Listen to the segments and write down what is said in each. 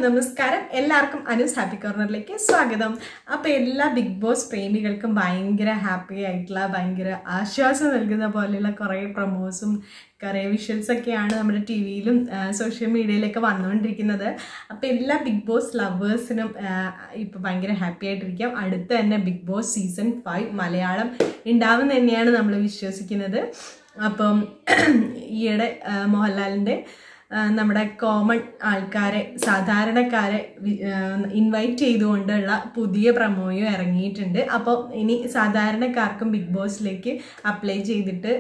നമസ്കാരം എല്ലാവർക്കും അനുസ് ഹാപ്പി കോർണറിലേക്ക് സ്വാഗതം അപ്പോൾ എല്ലാ ബിഗ് ബോസ് പ്രേമികൾക്കും ഭയങ്കര ഹാപ്പി ആയിട്ടുള്ള ഭയങ്കര ആശ്വാസം നൽകുന്ന പോലെയുള്ള കുറേ പ്രൊമോസും കുറേ വിഷ്വൽസ് ഒക്കെയാണ് നമ്മുടെ ടി വിയിലും സോഷ്യൽ മീഡിയയിലൊക്കെ വന്നുകൊണ്ടിരിക്കുന്നത് അപ്പോൾ എല്ലാ ബിഗ് ബോസ് ലവേഴ്സിനും ഇപ്പോൾ ഭയങ്കര ഹാപ്പി ആയിട്ടിരിക്കാം അടുത്ത് തന്നെ big boss season five Malayalam ഉണ്ടാവും തന്നെയാണ് നമ്മൾ വിശ്വസിക്കുന്നത് അപ്പം ഈയിടെ ആ, മോഹൻലാലിൻ്റെ ആ, നമ്മുടെ കോമൺ ആൾക്കാരെ സാധാരണക്കാരെ ഇൻവൈറ്റ് ചെയ്തുകൊണ്ടുള്ള പുതിയ പ്രമോയും ഇറങ്ങിയിട്ടുണ്ട് അപ്പോൾ ഇനി സാധാരണക്കാർക്കും ബിഗ് ബോസിലേക്ക് അപ്ലൈ ചെയ്തിട്ട്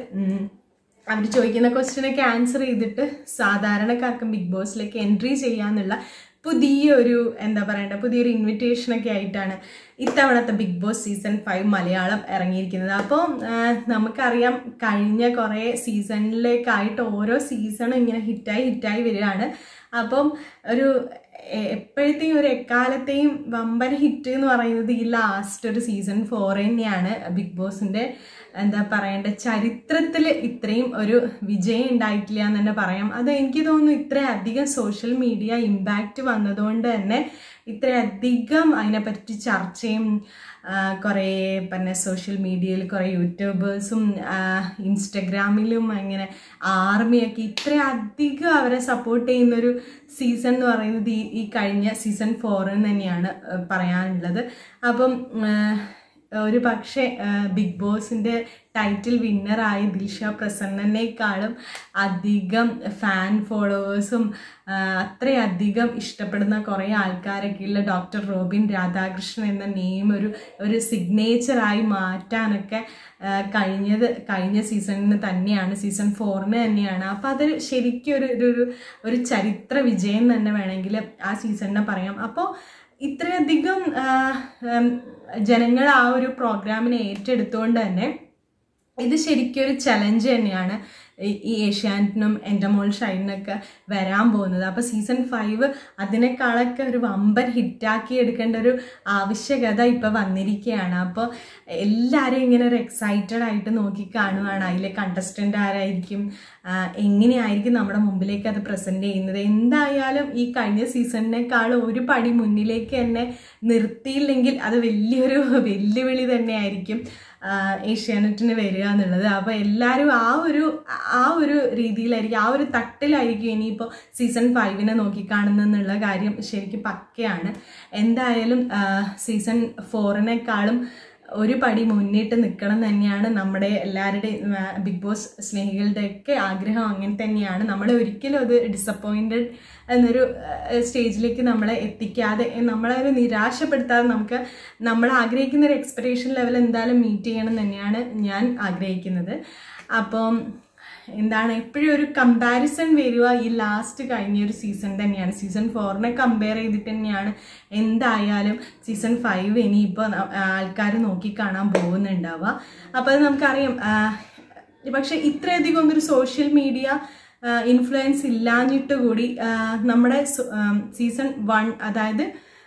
അവർ ചോദിക്കുന്ന ക്വസ്റ്റ്യനൊക്കെ ആൻസർ ചെയ്തിട്ട് സാധാരണക്കാർക്കും ബിഗ് ബോസിലേക്ക് എൻട്രി ചെയ്യാന്നുള്ള പുതിയൊരു എന്താ പറയണ്ട പുതിയൊരു ഇൻവിറ്റേഷനൊക്കെ ആയിട്ടാണ് ഇത്തവണത്തെ big boss season five Malayalam ഇറങ്ങിയിരിക്കുന്നത് അപ്പോൾ നമുക്കറിയാം കഴിഞ്ഞ കുറേ സീസണിലേക്കായിട്ട് ഓരോ സീസണും ഇങ്ങനെ ഹിറ്റായി ഹിറ്റായി വരികയാണ് അപ്പം ഒരു എ- എപ്പോഴത്തെയും ഒരു എക്കാലത്തെയും വമ്പൻ ഹിറ്റ് എന്ന് പറയുന്നത് ഈ ലാസ്റ്റ് ഒരു സീസൺ ഫോർ തന്നെയാണ് ബിഗ് ബോസിന്റെ എന്താ പറയണ്ട ചരിത്രത്തിൽ ഇത്രയും ഒരു വിജയം ഉണ്ടായിട്ടില്ല എന്ന് തന്നെ പറയാം അത് എനിക്ക് തോന്നുന്നു ഇത്രയധികം സോഷ്യൽ മീഡിയ ഇമ്പാക്റ്റ് വന്നതുകൊണ്ട് തന്നെ ഇത്രയധികം അതിനെപ്പറ്റി ചർച്ചയും ആ, കുറേ പിന്നെ സോഷ്യൽ മീഡിയയിൽ കുറേ യൂട്യൂബേഴ്സും ആ, ഇൻസ്റ്റഗ്രാമിലും അങ്ങനെ ആർമിയൊക്കെ ഇത്രയധികം അവരെ സപ്പോർട്ട് ചെയ്യുന്നൊരു സീസൺ എന്ന് പറയുന്നത് ഈ ഈ കഴിഞ്ഞ സീസൺ ഫോറിന് തന്നെയാണ് ആ, പറയാനുള്ളത് അപ്പം ആ, ഒരു പക്ഷേ ബിഗ് ബോസിൻ്റെ ടൈറ്റിൽ വിന്നറായ ദിൽഷ പ്രസന്നനേക്കാളും അധികം ഫാൻ ഫോളോവേഴ്സും അത്രയധികം ഇഷ്ടപ്പെടുന്ന കുറേ ആൾക്കാരൊക്കെയുള്ള ഡോക്ടർ റോബിൻ രാധാകൃഷ്ണൻ എന്ന നെയിം ഒരു ഒരു സിഗ്നേച്ചറായി മാറ്റാനൊക്കെ ആ, കഴിഞ്ഞത് കഴിഞ്ഞ സീസണിന് തന്നെയാണ് സീസൺ ഫോറിന് തന്നെയാണ് അപ്പം അത് ശരിക്കും ഒരു ഒരു ഒരു- ഒരു ചരിത്ര വിജയം തന്നെ വേണമെങ്കിൽ ആ സീസണിനെ പറയാം അപ്പോൾ ഇത്രയധികം ആ, ഉം, ജനങ്ങൾ ആ ഒരു പ്രോഗ്രാമിനെ ഏറ്റെടുത്തുകൊണ്ട് തന്നെ ഇത് ശരിക്കും ഒരു ചലഞ്ച് തന്നെയാണ് ഈ- ഈ ഏഷ്യാനെറ്റിനും എൻ്റെ മോൾ ഷൈനിനൊക്കെ വരാൻ പോകുന്നത് അപ്പോൾ സീസൺ ഫൈവ് അതിനേക്കാളൊക്കെ ഒരു വമ്പൻ ഹിറ്റാക്കി എടുക്കേണ്ട ഒരു ആവശ്യകത ഇപ്പോൾ വന്നിരിക്കുകയാണ് അപ്പോൾ എല്ലാവരും ഇങ്ങനെ ഒരു എക്സൈറ്റഡ് ആയിട്ട് നോക്കി കാണുകയാണ് അതിലെ കണ്ടസ്റ്റൻ്റ് ആരായിരിക്കും ആ, എങ്ങനെയായിരിക്കും നമ്മുടെ മുമ്പിലേക്ക് അത് പ്രസൻറ്റ് ചെയ്യുന്നത് എന്തായാലും ഈ കഴിഞ്ഞ സീസണിനേക്കാൾ ഒരു പടി മുന്നിലേക്ക് തന്നെ നിർത്തിയില്ലെങ്കിൽ അത് വലിയൊരു വെല്ലുവിളി തന്നെയായിരിക്കും ആഹ് ഏഷ്യാനെറ്റിന് വരിക എന്നുള്ളത് അപ്പോൾ എല്ലാവരും ആ ഒരു ആ ഒരു രീതിയിലായിരിക്കും ആ ഒരു തട്ടിലായിരിക്കും ഇനിയിപ്പോൾ സീസൺ ഫൈവിനെ നോക്കിക്കാണുന്നെന്നുള്ള കാര്യം ശരിക്കും പക്കയാണ് എന്തായാലും സീസൺ ഫോറിനേക്കാളും ഒരു പടി മുന്നിട്ട് നിൽക്കണം തന്നെയാണ് നമ്മുടെ എല്ലാവരുടെയും ആ, ബിഗ് ബോസ് സ്നേഹികളുടെയൊക്കെ ആഗ്രഹം അങ്ങനെ തന്നെയാണ് നമ്മളെ ഒരിക്കലും അത് ഡിസപ്പോയിൻറ്റഡ് എന്നൊരു ആ, സ്റ്റേജിലേക്ക് നമ്മളെ എത്തിക്കാതെ നമ്മളെ ഒരു നിരാശപ്പെടുത്താതെ നമുക്ക് നമ്മൾ ആഗ്രഹിക്കുന്ന ഒരു എക്സ്പെക്ടേഷൻ ലെവൽ എന്തായാലും മീറ്റ് ചെയ്യണം തന്നെയാണ് ഞാൻ ആഗ്രഹിക്കുന്നത് അപ്പം എന്താണ് എപ്പോഴും ഒരു കമ്പാരിസൺ വരിക ഈ ലാസ്റ്റ് കഴിഞ്ഞ ഒരു സീസൺ തന്നെയാണ് സീസൺ ഫോറിനെ കമ്പയർ ചെയ്തിട്ട് തന്നെയാണ് എന്തായാലും സീസൺ ഫൈവ് ഇനിയിപ്പോൾ ആൾക്കാർ നോക്കിക്കാണാൻ പോകുന്നുണ്ടാവുക അപ്പോൾ അത് നമുക്കറിയാം ആ, പക്ഷെ ഇത്രയധികം ഒന്നൊരു സോഷ്യൽ മീഡിയ ഇൻഫ്ലുവൻസ് ഇല്ലാഞ്ഞിട്ട് കൂടി ആ, നമ്മുടെ സീസൺ വൺ അതായത്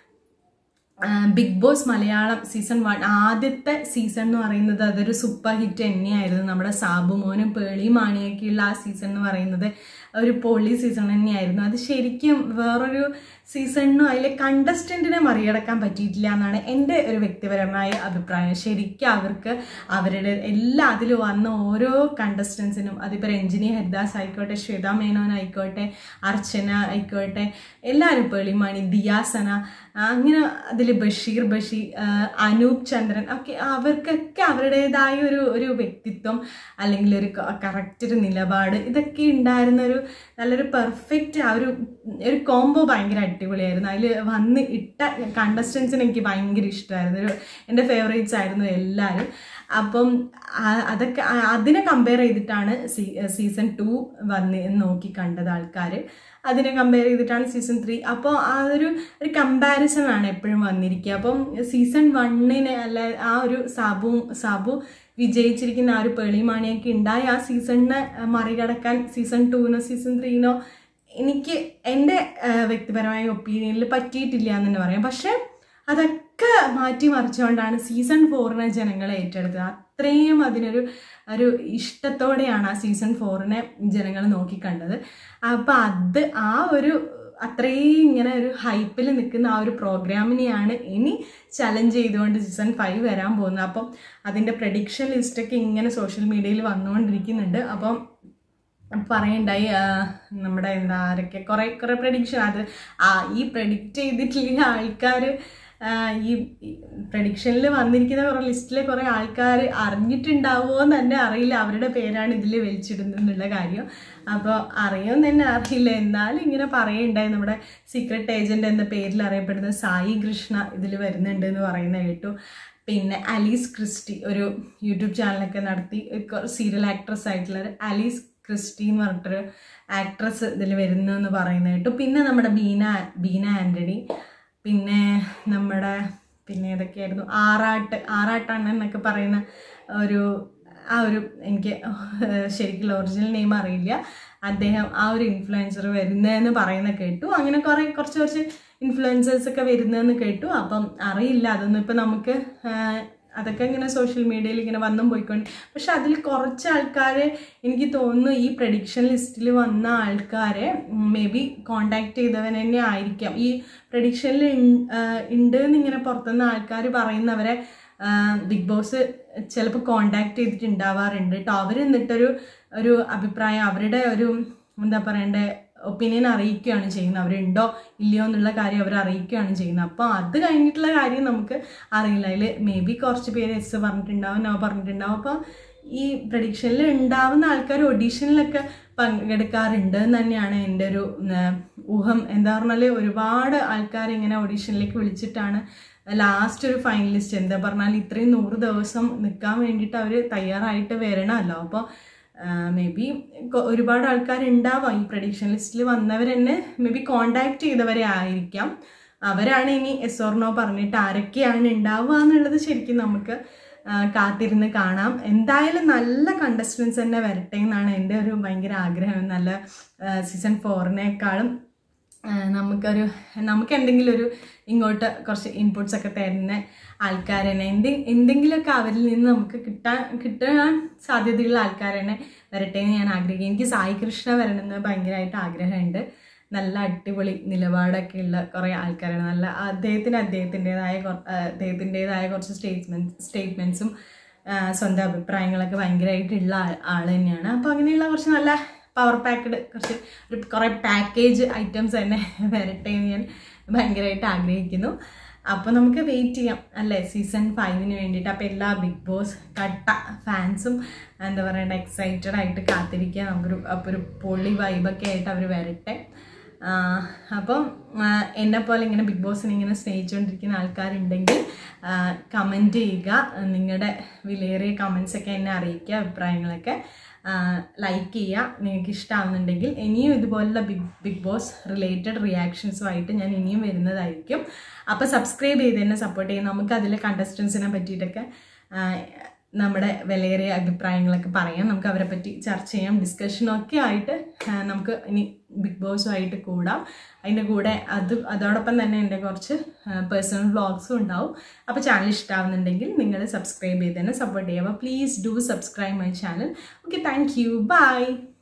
big boss Malayalam season one ആദ്യത്തെ സീസൺ എന്ന് പറയുന്നത് അതൊരു സൂപ്പർ ഹിറ്റ് തന്നെയായിരുന്നു നമ്മുടെ സാബുമോനും പേളി മാണിയൊക്കെയുള്ള ആ സീസൺ എന്ന് പറയുന്നത് ഒരു പൊളി സീസൺ തന്നെയായിരുന്നു അത് ശരിക്കും വേറൊരു സീസണിനും അതിലെ കണ്ടസ്റ്റൻറ്റിനെ മറികടക്കാൻ പറ്റിയിട്ടില്ല എന്നാണ് എൻ്റെ ഒരു വ്യക്തിപരമായ അഭിപ്രായം ശരിക്കും അവർക്ക് അവരുടെ എല്ലാ അതിൽ വന്ന ഓരോ കണ്ടസ്റ്റൻസിനും അതിപ്പോൾ രഞ്ജിനി ഹരിദാസ് ആയിക്കോട്ടെ ശ്വേത മേനോൻ ആയിക്കോട്ടെ അർച്ചന ആയിക്കോട്ടെ എല്ലാവരും പേളിമാണി ദിയാസന അങ്ങനെ അതിൽ ബഷീർ ബഷി ആ, അനൂപ് ചന്ദ്രൻ ഒക്കെ അവർക്കൊക്കെ അവരുടേതായ ഒരു ഒരു വ്യക്തിത്വം അല്ലെങ്കിൽ ഒരു കറക്റ്റ് ഒരു നിലപാട് ഇതൊക്കെ ഉണ്ടായിരുന്ന ഒരു നല്ലൊരു പെർഫെക്റ്റ് ആ ഒരു ഒരു കോംബോ ഭയങ്കര അടിപൊളിയായിരുന്നു അതിൽ വന്ന് ഇട്ട കണ്ടസ്റ്റൻസിന് എനിക്ക് ഭയങ്കര ഇഷ്ടമായിരുന്നു ഒരു എൻ്റെ ഫേവറേറ്റ്സ് ആയിരുന്നു എല്ലാവരും അപ്പം ആ- അതൊക്കെ ആ- അതിനെ കമ്പയർ ചെയ്തിട്ടാണ് സീ സീസൺ ടു വന്ന് നോക്കി കണ്ടത് ആൾക്കാർ അതിനെ കമ്പയർ ചെയ്തിട്ടാണ് സീസൺ ത്രീ അപ്പോൾ ആ ഒരു ഒരു കമ്പാരിസൺ ആണ് എപ്പോഴും വന്നിരിക്കുക അപ്പം സീസൺ വണ്ണിന് അല്ല ആ ഒരു സാബു സാബു വിജയിച്ചിരിക്കുന്ന ആ ഒരു പേളിമാണിയൊക്കെ ഉണ്ടായി ആ സീസണിനെ മറികടക്കാൻ സീസൺ ടൂനോ സീസൺ ത്രീനോ എനിക്ക് എൻ്റെ ആ, വ്യക്തിപരമായ ഒപ്പീനിയനിൽ പറ്റിയിട്ടില്ല എന്ന് തന്നെ പറയാം പക്ഷേ അതൊക്കെ മാറ്റി മറിച്ചുകൊണ്ടാണ് സീസൺ ഫോറിനെ ജനങ്ങൾ ഏറ്റെടുത്തത് അത്രയും അതിനൊരു ഒരു ഇഷ്ടത്തോടെയാണ് ആ സീസൺ ഫോറിനെ ജനങ്ങൾ നോക്കിക്കണ്ടത് അപ്പം അത് ആ ഒരു അത്രയും ഇങ്ങനെ ഒരു ഹൈപ്പിൽ നിൽക്കുന്ന ആ ഒരു പ്രോഗ്രാമിനെയാണ് ഇനി ചലഞ്ച് ചെയ്തുകൊണ്ട് സീസൺ ഫൈവ് വരാൻ പോകുന്നത് അപ്പം അതിൻ്റെ പ്രഡിക്ഷൻ ലിസ്റ്റൊക്കെ ഇങ്ങനെ സോഷ്യൽ മീഡിയയിൽ വന്നുകൊണ്ടിരിക്കുന്നുണ്ട് അപ്പം പറയണ്ടായി ആ, നമ്മുടെ എന്താ ആരൊക്കെ കുറേ കുറേ പ്രഡിക്ഷൻ അത് ആ ഈ പ്രഡിക്റ്റ് ചെയ്തിട്ടുള്ള ആൾക്കാർ ഈ പ്രഡിക്ഷനിൽ വന്നിരിക്കുന്ന കുറേ ലിസ്റ്റിലെ കുറേ ആൾക്കാർ അറിഞ്ഞിട്ടുണ്ടാവുമോ എന്ന് തന്നെ അറിയില്ല അവരുടെ പേരാണ് ഇതിൽ വലിച്ചിടുന്നത് എന്നുള്ള കാര്യം അപ്പോൾ അറിയുമെന്ന് തന്നെ അറിയില്ല എന്നാലും ഇങ്ങനെ പറയുണ്ടായി നമ്മുടെ സീക്രട്ട് ഏജന്റ് എന്ന പേരിൽ അറിയപ്പെടുന്ന സായി കൃഷ്ണ ഇതിൽ വരുന്നുണ്ട് എന്ന് പറയുന്നത് കേട്ടു പിന്നെ അലീസ് ക്രിസ്റ്റി ഒരു യൂട്യൂബ് ചാനലൊക്കെ നടത്തി സീരിയൽ ആക്ട്രസ് ആയിട്ടുള്ള ഒരു അലീസ് ക്രിസ്റ്റി എന്ന് പറഞ്ഞിട്ടൊരു ആക്ട്രസ് ഇതിൽ വരുന്നു എന്ന് പറയുന്നത് കേട്ടു പിന്നെ നമ്മുടെ ബീന ബീന ആൻ്റണി പിന്നെ നമ്മുടെ പിന്നെ ഏതൊക്കെയായിരുന്നു ആറാട്ട് ആറാട്ടാണ് എന്നൊക്കെ പറയുന്ന ഒരു ആ ഒരു എനിക്ക് ശരിക്കും ഒറിജിനൽ നെയിം അറിയില്ല അദ്ദേഹം ആ ഒരു ഇൻഫ്ലുവൻസർ വരുന്നതെന്ന് പറയുന്ന കേട്ടു അങ്ങനെ കുറേ കുറച്ച് കുറച്ച് ഇൻഫ്ലുവൻസേഴ്സ് ഒക്കെ വരുന്നതെന്ന് കേട്ടു അപ്പം അറിയില്ല അതൊന്നും ഇപ്പം നമുക്ക് ആ, അതൊക്കെ ഇങ്ങനെ സോഷ്യൽ മീഡിയയിൽ ഇങ്ങനെ വന്നും പോയിക്കൊണ്ട് പക്ഷെ അതിൽ കുറച്ച് ആൾക്കാർ എനിക്ക് തോന്നുന്നു ഈ പ്രഡിക്ഷൻ ലിസ്റ്റിൽ വന്ന ആൾക്കാരെ മേ ബി കോണ്ടാക്ട് ചെയ്തവൻ തന്നെ ആയിരിക്കാം ഈ പ്രഡിക്ഷനിൽ ഉണ്ട് എന്നിങ്ങനെ പുറത്തുനിന്ന് ആൾക്കാർ പറയുന്നവരെ ബിഗ് ബോസ് ചിലപ്പോൾ കോണ്ടാക്ട് ചെയ്തിട്ടുണ്ടാവാറുണ്ട് കേട്ടോ അവർ എന്നിട്ടൊരു ഒരു അഭിപ്രായം അവരുടെ ഒരു എന്താ പറയണ്ടേ ഒപ്പീനിയൻ അറിയിക്കുകയാണ് ചെയ്യുന്നത് അവരുണ്ടോ ഇല്ലയോ എന്നുള്ള കാര്യം അവർ അറിയിക്കുകയാണ് ചെയ്യുന്നത് അപ്പോൾ അത് കഴിഞ്ഞിട്ടുള്ള കാര്യം നമുക്ക് അറിയില്ല അതിൽ മേ ബി കുറച്ച് പേര് എസ് പറഞ്ഞിട്ടുണ്ടാവും നോ പറഞ്ഞിട്ടുണ്ടാവും അപ്പോൾ ഈ പ്രഡിക്ഷനിൽ ഉണ്ടാവുന്ന ആൾക്കാർ ഒഡീഷനിലൊക്കെ പങ്കെടുക്കാറുണ്ട് എന്ന് തന്നെയാണ് എൻ്റെ ഒരു ഉം, ഊഹം എന്താ പറഞ്ഞാൽ ഒരുപാട് ആൾക്കാർ ഇങ്ങനെ ഓഡീഷനിലേക്ക് വിളിച്ചിട്ടാണ് ലാസ്റ്റ് ഒരു ഫൈനലിസ്റ്റ് എന്താ പറഞ്ഞാൽ ഇത്രയും നൂറ് ദിവസം നിൽക്കാൻ വേണ്ടിയിട്ട് അവർ തയ്യാറായിട്ട് വരണമല്ലോ അപ്പോൾ മേ ബി ഒരുപാട് ആൾക്കാർ ഉണ്ടാവാം ഈ പ്രഡിക്ഷൻ ലിസ്റ്റിൽ വന്നവർ തന്നെ മേ ബി കോണ്ടാക്ട് ചെയ്തവരെ ആയിരിക്കാം അവരാണ് ഇനി എസ് ഓർണോ പറഞ്ഞിട്ട് ആരൊക്കെയാണ് ഉണ്ടാവുക എന്നുള്ളത് ശരിക്കും നമുക്ക് ആ, കാത്തിരുന്ന് കാണാം എന്തായാലും നല്ല കണ്ടസ്റ്റൻസ് തന്നെ വരട്ടെ എന്നാണ് എൻ്റെ ഒരു ഭയങ്കര ആഗ്രഹം നല്ല സീസൺ ഫോറിനേക്കാളും നമുക്കൊരു നമുക്ക് എന്തെങ്കിലും ഒരു ഇങ്ങോട്ട് കുറച്ച് ഇൻപുട്സ് ഒക്കെ തരുന്ന ആൾക്കാർ തന്നെ എന്തെ എന്തെങ്കിലുമൊക്കെ അവരിൽ നിന്ന് നമുക്ക് കിട്ടാൻ കിട്ടാൻ സാധ്യതയുള്ള ആൾക്കാർ തന്നെ വരട്ടെ എന്ന് ഞാൻ ആഗ്രഹിക്കും എനിക്ക് സായി കൃഷ്ണ വരണമെന്ന് ഭയങ്കരമായിട്ട് ആഗ്രഹമുണ്ട് നല്ല അടിപൊളി നിലപാടൊക്കെ ഉള്ള കുറേ ആൾക്കാരാണ് നല്ല അദ്ദേഹത്തിന് അദ്ദേഹത്തിൻ്റെതായ അദ്ദേഹത്തിൻ്റെതായ കുറച്ച് സ്റ്റേറ്റ്മെൻറ്റ് സ്റ്റേറ്റ്മെൻറ്റ്സും സ്വന്തം അഭിപ്രായങ്ങളൊക്കെ ഭയങ്കരമായിട്ടുള്ള ആൾ ആൾ തന്നെയാണ് അപ്പോൾ അങ്ങനെയുള്ള കുറച്ച് നല്ല പവർ പാക്ക്ഡ് കുറച്ച് ഒരു കുറേ പാക്കേജ് ഐറ്റംസ് തന്നെ വരട്ടെ എന്ന് ഞാൻ ഭയങ്കരമായിട്ട് ആഗ്രഹിക്കുന്നു അപ്പോൾ നമുക്ക് വെയിറ്റ് ചെയ്യാം അല്ലേ സീസൺ ഫൈവിന് വേണ്ടിയിട്ട് അപ്പോൾ എല്ലാ ബിഗ് ബോസ് കട്ട ഫാൻസും എന്താ പറയണ്ട എക്സൈറ്റഡ് ആയിട്ട് കാത്തിരിക്കുക നമുക്കൊരു അപ്പോൾ ഒരു പൊളി വൈബൊക്കെ ആയിട്ട് അവർ വരട്ടെ ആഹ് അപ്പം ആഹ് എന്നെ പോലെ ഇങ്ങനെ ബിഗ് ബോസിനെ ഇങ്ങനെ സ്നേഹിച്ചുകൊണ്ടിരിക്കുന്ന ആൾക്കാരുണ്ടെങ്കിൽ കമൻറ്റ് ചെയ്യുക നിങ്ങളുടെ വിലയേറിയ കമൻസ് ഒക്കെ എന്നെ അറിയിക്കുക അഭിപ്രായങ്ങളൊക്കെ ലൈക്ക് ചെയ്യുക നിങ്ങൾക്ക് ഇഷ്ടമാവുന്നുണ്ടെങ്കിൽ ഇനിയും ഇതുപോലുള്ള ബിഗ് ബിഗ് ബോസ് റിലേറ്റഡ് റിയാക്ഷൻസുമായിട്ട് ഞാൻ ഇനിയും വരുന്നതായിരിക്കും അപ്പോൾ സബ്സ്ക്രൈബ് ചെയ്ത് തന്നെ സപ്പോർട്ട് ചെയ്യും നമുക്ക് അതിലെ കണ്ടസ്റ്റൻസിനെ പറ്റിയിട്ടൊക്കെ ആഹ് നമ്മുടെ വിലയേറിയ അഭിപ്രായങ്ങളൊക്കെ പറയാം നമുക്ക് അവരെ പറ്റി ചർച്ച ചെയ്യാം ഡിസ്കഷനൊക്കെ ആയിട്ട് ആ, നമുക്ക് ഇനി ബിഗ് ബോസുമായിട്ട് കൂടാം അതിൻ്റെ കൂടെ അത് അതോടൊപ്പം തന്നെ എൻ്റെ കുറച്ച് പേഴ്സണൽ വ്ളോഗ്സും ഉണ്ടാവും അപ്പോൾ ചാനൽ ഇഷ്ടമാവുന്നുണ്ടെങ്കിൽ നിങ്ങൾ സബ്സ്ക്രൈബ് ചെയ്ത് തന്നെ സപ്പോർട്ട് ചെയ്യുക അപ്പോൾ please do subscribe my channel okay thank you by